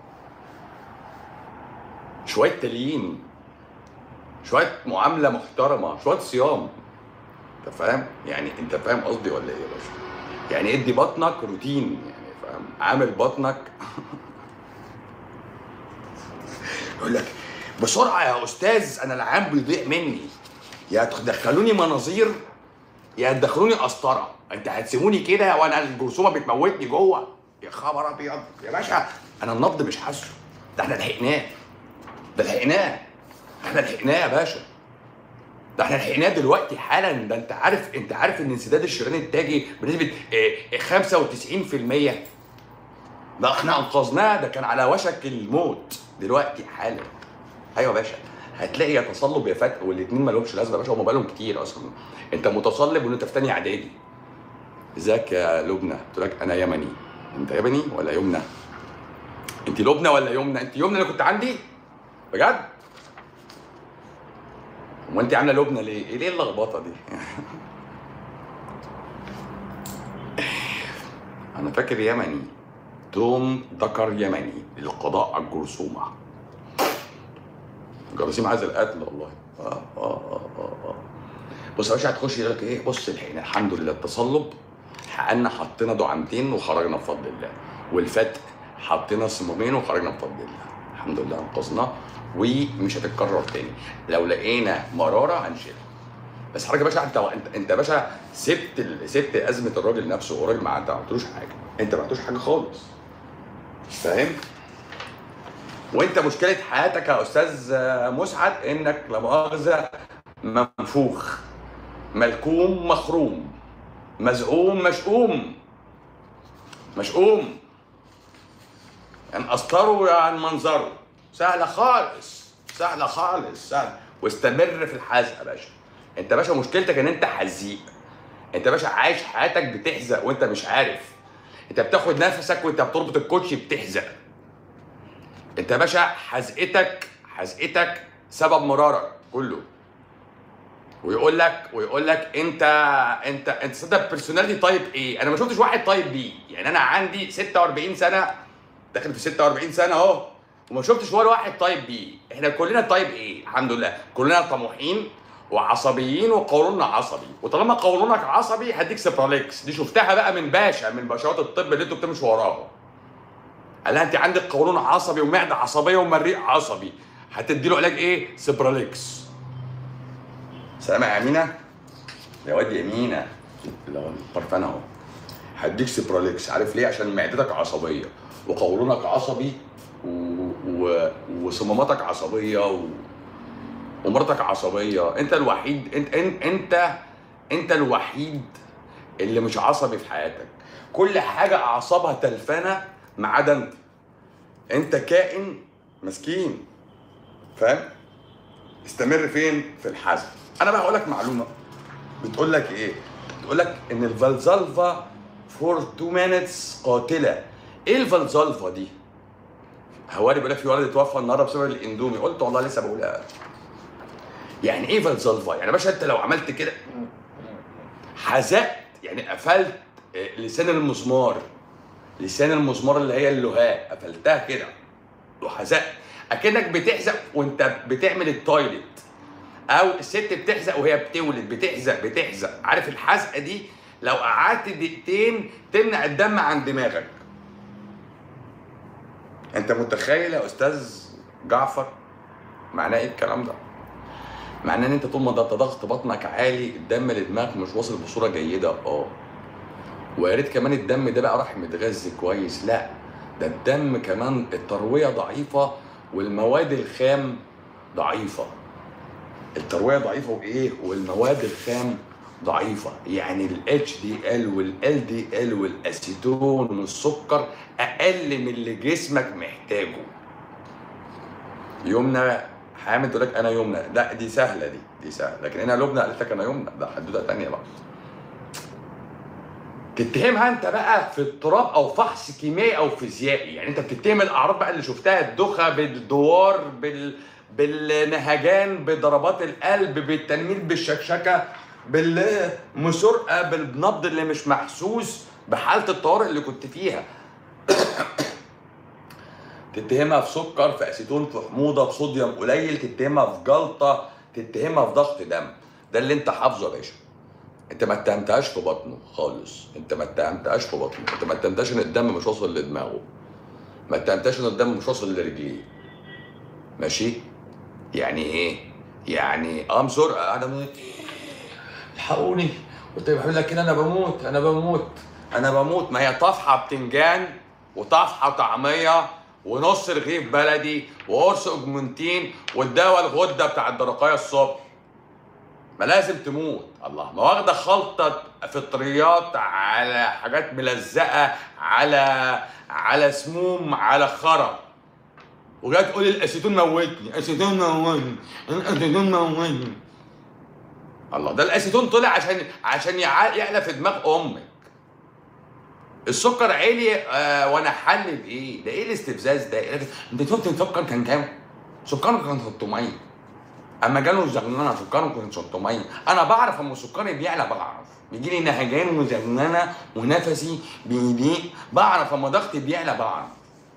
شويه تليين شويه معامله محترمه شويه صيام انت فاهم يعني انت فاهم قصدي ولا ايه يا باشا يعني ادي بطنك روتين يعني فاهم عامل بطنك يقول لك بسرعه يا استاذ انا العام بيضيع مني يا تدخلوني مناظير يا تدخلوني قسطره انت هتسيبوني كده وانا الجرثومه بتموتني جوه يا خبر ابيض يا باشا انا النبض مش حاسه ده احنا لحقناه ده لحقناه احنا لحقناه يا باشا ده احنا لحقناه دلوقتي حالا ده انت عارف انت عارف ان انسداد الشريان التاجي بنسبه اه، 95% ده احنا انقذناه ده كان على وشك الموت دلوقتي حالا ايوه يا باشا هتلاقي يا تصلب يا فتق والاثنين ما لهمش لازمه يا باشا هم بقالهم كتير اصلا انت متصلب وانت في تانية اعدادي ازيك يا لبنى قلت لك انا يمني انت يمني ولا يمنى انت لبنى ولا يمنى انت يمنى اللي كنت عندي بجد وانت عامله لبنى ليه ايه ليه اللخبطه دي انا فاكر يمني توم ذكر يمني للقضاء على الجرثومه الجراثيم عايزه القتل والله اه اه اه اه, آه. بص يا باشا هتخش يقول لك ايه بص الحين الحمد لله التصلب حقنا حطينا دعامتين وخرجنا بفضل الله والفتق حطينا صمامين وخرجنا بفضل الله الحمد لله انقذناه ومش هتتكرر تاني لو لقينا مراره هنشيلها بس حضرتك يا باشا انت انت انت يا باشا سبت ال... سبت ازمه الراجل نفسه والراجل ما انت ما عملتلوش حاجه انت ما عملتلوش حاجه خالص فاهم وانت مشكله حياتك يا استاذ مسعد انك لا مؤاخذه منفوخ ملكوم مخروم مزعوم مشؤوم مشؤوم يعني قسطره يعني منظره سهله خالص سهله خالص سهله واستمر في الحزق يا باشا انت يا باشا مشكلتك ان انت حزيق انت يا باشا عايش حياتك بتحزق وانت مش عارف انت بتاخد نفسك وانت بتربط الكوتشي بتحزق انت يا باشا حزقتك حزقتك سبب مرارك كله ويقول لك ويقول لك انت انت انت صدق بيرسوناليتي تايب ايه؟ انا ما شفتش واحد تايب بي، يعني انا عندي 46 سنه داخل في 46 سنه اهو وما شفتش ولا واحد طيب بي احنا كلنا طيب ايه الحمد لله كلنا طموحين وعصبيين وقولوننا عصبي وطالما قولونك عصبي هديك سيبراليكس دي شفتها بقى من باشا من باشوات الطب اللي انتوا بتمشوا وراهم قال لها انت عندك قولون عصبي ومعده عصبيه ومريء عصبي هتدي له علاج ايه سيبراليكس سلام يا امينه يا واد يا امينه اللي هو البرفان اهو هديك سيبراليكس عارف ليه عشان معدتك عصبيه وقولونك عصبي و... و... وصماماتك عصبيه و... ومراتك عصبيه انت الوحيد انت انت انت, انت الوحيد اللي مش عصبي في حياتك كل حاجه اعصابها تلفانه ما عدا انت انت كائن مسكين فاهم استمر فين في الحزن انا بقى هقول لك معلومه بتقول لك ايه بتقول لك ان الفالزالفا فور 2 مينتس قاتله ايه الفالزالفا دي هواري بيقول لك في ولد اتوفى النهارده بسبب الاندومي قلت والله لسه بقولها يعني ايه فالزالفا يعني يا باشا انت لو عملت كده حزقت يعني قفلت آه، لسان المسمار لسان المسمار اللي هي اللهاء قفلتها كده وحزقت اكنك بتحزق وانت بتعمل التويلت او الست بتحزق وهي بتولد بتحزق بتحزق عارف الحزقه دي لو قعدت دقيقتين تمنع الدم عن دماغك انت متخيل يا استاذ جعفر معناه ايه الكلام ده معناه ان انت طول ما ده ضغط بطنك عالي الدم لدماغك مش واصل بصوره جيده اه ويا ريت كمان الدم ده بقى راح متغذي كويس لا ده الدم كمان الترويه ضعيفه والمواد الخام ضعيفه الترويه ضعيفه وايه والمواد الخام ضعيفه يعني ال HDL وال LDL والاسيتون والسكر اقل من اللي جسمك محتاجه يمنى حامد تقول لك انا يمنى لا دي سهله دي دي سهله لكن هنا لبنى قالت لك انا يمنى ده حدوته ثانيه بقى تتهمها انت بقى في اضطراب او فحص كيميائي او فيزيائي يعني انت بتتهم الاعراض بقى اللي شفتها الدوخه بالدوار بال بالنهجان بضربات القلب بالتنميل بالشكشكه بالمسرقه بالنبض اللي مش محسوس بحاله الطوارئ اللي كنت فيها تتهمها في سكر في اسيتون في حموضه في صوديوم قليل تتهمها في جلطه تتهمها في ضغط دم ده اللي انت حافظه يا باشا انت ما اتهمتهاش في بطنه خالص انت ما اتهمتهاش في بطنه انت ما اتهمتهاش ان الدم مش واصل لدماغه ما اتهمتهاش ان الدم مش واصل لرجليه ماشي يعني ايه يعني اه مسرقه انا موت الحقوني قلت له لك كده انا بموت انا بموت انا بموت ما هي طفحه بتنجان وطفحه طعميه ونص رغيف بلدي وقرص اوجمنتين والدواء الغده بتاع الدرقايه الصبح ما لازم تموت الله ما واخده خلطه فطريات على حاجات ملزقه على على سموم على خرا وجاي تقول الاسيتون موتني اسيتون موتني الاسيتون موتني الله ده الاسيتون طلع عشان عشان يع- يعلى في دماغ امك السكر عالي آه وانا حل بايه؟ ده ايه الاستفزاز ده؟ انت شفت السكر كان كام؟ سكره كان 600 اما جاله زغننه سكره كان 600 انا بعرف اما سكري بيعلى بعرف بيجي لي نهجان وزغننه ونفسي بيضيق بعرف اما ضغطي بيعلى بعرف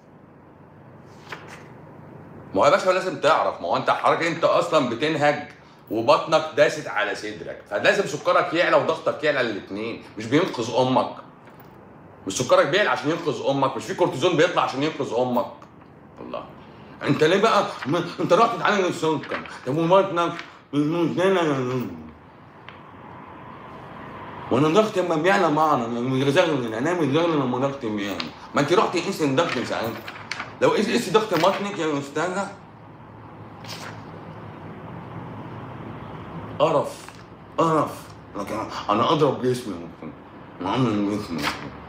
ما هو يا باشا لازم تعرف ما هو انت حضرتك انت اصلا بتنهج وبطنك داست على صدرك فلازم سكرك يعلى وضغطك يعلى الاثنين مش بينقذ امك مش سكرك بيعلى عشان ينقذ امك مش في كورتيزون بيطلع عشان ينقذ امك الله انت ليه بقى ما... انت رحت تعالج السكر طب وبطنك وانا ضغطي لما بيعلى معنا مزغلل انا مزغلل لما ضغطي بيعلى ما انت رحتي قيسي الضغط ساعتها لو قيسي قيسي ضغط بطنك يا استاذه قرف قرف لكن انا اضرب جسمي انا اعمل جسمي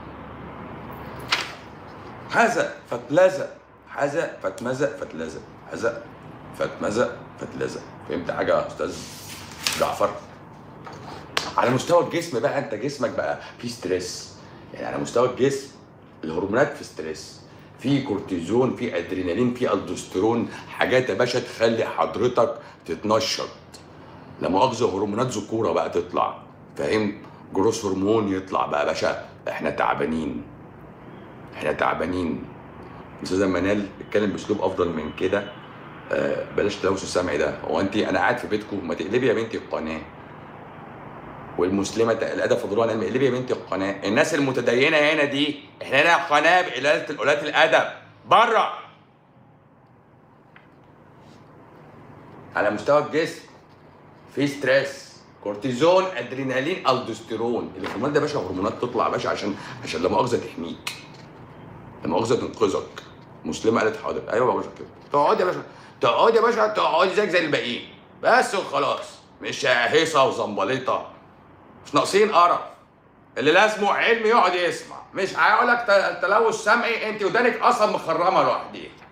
حزق فتلزق حزق فتمزق فتلزق حزق فتمزق فتلزق فهمت حاجه يا استاذ جعفر على مستوى الجسم بقى انت جسمك بقى فيه ستريس يعني على مستوى الجسم الهرمونات في ستريس في كورتيزون في ادرينالين في الدوستيرون حاجات يا باشا تخلي حضرتك تتنشط لا مؤاخذه هرمونات ذكوره بقى تطلع فاهم جروس هرمون يطلع بقى يا باشا احنا تعبانين احنا تعبانين استاذه منال اتكلم باسلوب افضل من كده آه، بلاش التلوث السمعي ده هو انت انا قاعد في بيتكم ما تقلبي يا بنتي القناه والمسلمه الادب فضلوها العلم اقلبي يا بنتي القناه الناس المتدينه هنا دي احنا هنا قناه بقلاله قلات الادب بره على مستوى الجسم في ستريس كورتيزون ادرينالين الدوستيرون الهرمونات ده يا باشا هرمونات تطلع يا باشا عشان عشان لا مؤاخذه تحميك لا مؤاخذه تنقذك مسلمه قالت حاضر ايوه يا باشا كده تقعد يا باشا تقعد يا باشا تقعد زيك زي الباقيين بس وخلاص مش هيصه وزنبليطه مش ناقصين قرف اللي لازمه علم يقعد يسمع مش هيقول لك تلوث سمعي انت ودانك اصلا مخرمه لوحديها